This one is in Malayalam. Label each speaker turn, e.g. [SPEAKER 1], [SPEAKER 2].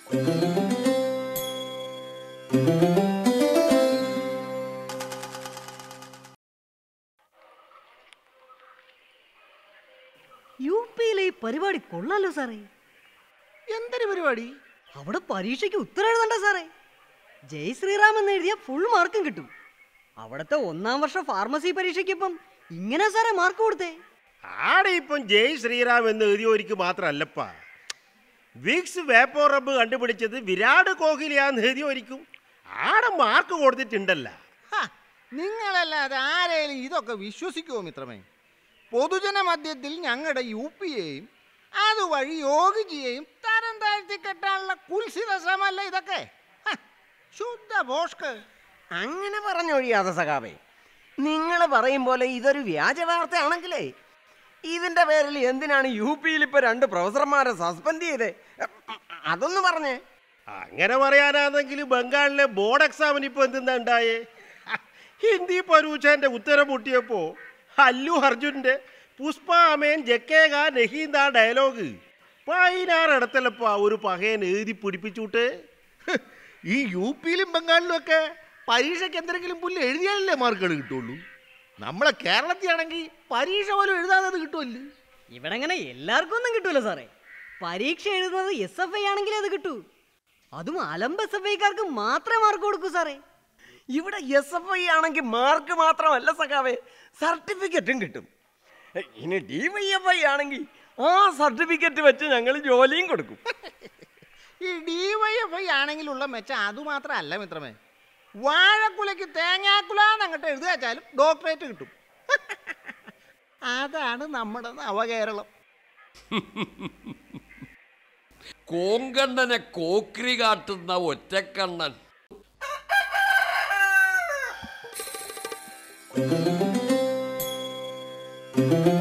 [SPEAKER 1] യു പിയിലെ ഈ പരിപാടി കൊള്ളാലോ സാറേ
[SPEAKER 2] എന്തൊരു പരിപാടി
[SPEAKER 1] അവിടെ പരീക്ഷയ്ക്ക് ഉത്തരം എഴുതണ്ട സാറേ ജയ് ശ്രീറാം എന്ന് എഴുതിയ ഫുൾ മാർക്കും കിട്ടും അവിടുത്തെ ഒന്നാം വർഷ ഫാർമസി പരീക്ഷയ്ക്ക് ഇപ്പം ഇങ്ങനെ സാറേ മാർക്ക് കൊടുത്തേ
[SPEAKER 2] ആടെ ഇപ്പം ജയ് ശ്രീറാം എന്ന് എഴുതിയവർക്ക് മാത്രല്ലപ്പാ വിക്സ് വേപ്പോ റബ്ബ് കണ്ടുപിടിച്ചത് വിരാട് കോഹ്ലിയാന്ന് എഴുതിയവരിക്കും ആടെ മാർക്ക് കൊടുത്തിട്ടുണ്ടല്ല
[SPEAKER 3] ഹ, നിങ്ങളല്ലാതെ ആരേലും ഇതൊക്കെ വിശ്വസിക്കുമോ മിത്രമേ പൊതുജന മധ്യത്തിൽ ഞങ്ങളുടെ യു പിയെയും അതുവഴി യോഗിജിയെയും തരം താഴ്ത്തി കെട്ടാനുള്ള കുൽസിത ശ്രമല്ല ഇതൊക്കെ ഹ, ശുദ്ധ ഭോഷ്ക്
[SPEAKER 4] അങ്ങനെ പറഞ്ഞൊഴിയാതെ സഖാവേ നിങ്ങൾ പറയും പോലെ ഇതൊരു വ്യാജ വാർത്തയാണെങ്കിലേ ഇതിന്റെ പേരിൽ എന്തിനാണ് യു പിയിൽ ഇപ്പൊ രണ്ട് പ്രൊഫസർമാരെ സസ്പെൻഡ് ചെയ്തേ അതൊന്ന് പറഞ്ഞേ
[SPEAKER 2] അങ്ങനെ പറയാനാണെങ്കിൽ ബംഗാളിലെ ബോർഡ് എക്സാമിന് ഇപ്പോൾ എന്തെന്നാ ഉണ്ടായേ ഹിന്ദി പരീക്ഷേൻ്റെ ഉത്തരം മുട്ടിയപ്പോൾ അല്ലു അർജുൻ്റെ പുഷ്പ അമേൻ ജക്കേക നഹീന്ത ഡയലോഗ് പതിനാറിടത്തിലപ്പാ ഒരു പകയൻ എഴുതി പിടിപ്പിച്ചുവിട്ട്
[SPEAKER 5] ഹ്, ഈ യു പിയിലും ബംഗാളിലും ഒക്കെ പരീക്ഷയ്ക്ക് എന്തെങ്കിലും പുല്ല് എഴുതിയാലല്ലേ മാർക്കുകൾ കിട്ടുള്ളൂ നമ്മളെ കേരളത്തിലാണെങ്കിൽ പരീക്ഷ പോലും എഴുതാതെ അത് കിട്ടുമല്ലോ
[SPEAKER 1] ഇവിടെ അങ്ങനെ എല്ലാവർക്കും ഒന്നും കിട്ടൂല സാറേ പരീക്ഷ എഴുതുന്നത് എസ് എഫ് ഐ ആണെങ്കിലേ അത് കിട്ടൂ അതും അലമ്പ് എസ് എഫ് ഐക്കാർക്ക് മാത്രമേ മാർക്ക് കൊടുക്കൂ സാറേ
[SPEAKER 4] ഇവിടെ എസ് എഫ് ഐ ആണെങ്കിൽ മാർക്ക് മാത്രമല്ല സഖാവേ സർട്ടിഫിക്കറ്റും കിട്ടും ഇനി ഡി വൈ എഫ് ഐ ആണെങ്കിൽ ആ സർട്ടിഫിക്കറ്റ് വെച്ച് ഞങ്ങൾ ജോലിയും കൊടുക്കും
[SPEAKER 3] ഈ ഡി വൈ എഫ് ഐ ആണെങ്കിലുള്ള മെച്ചം അതുമാത്രമല്ല മിത്രമേ വാഴക്കുലയ്ക്ക് തേങ്ങാക്കുലാന്ന് അങ്ങോട്ട് എഴുതി വെച്ചാലും ഡോക്ടറേറ്റ് കിട്ടും അതാണ് നമ്മുടെ നവകേരളം
[SPEAKER 6] കോങ്കണ്ണനെ കോക്രി കാട്ടുന്ന ഒറ്റക്കണ്ണൻ
[SPEAKER 1] ആ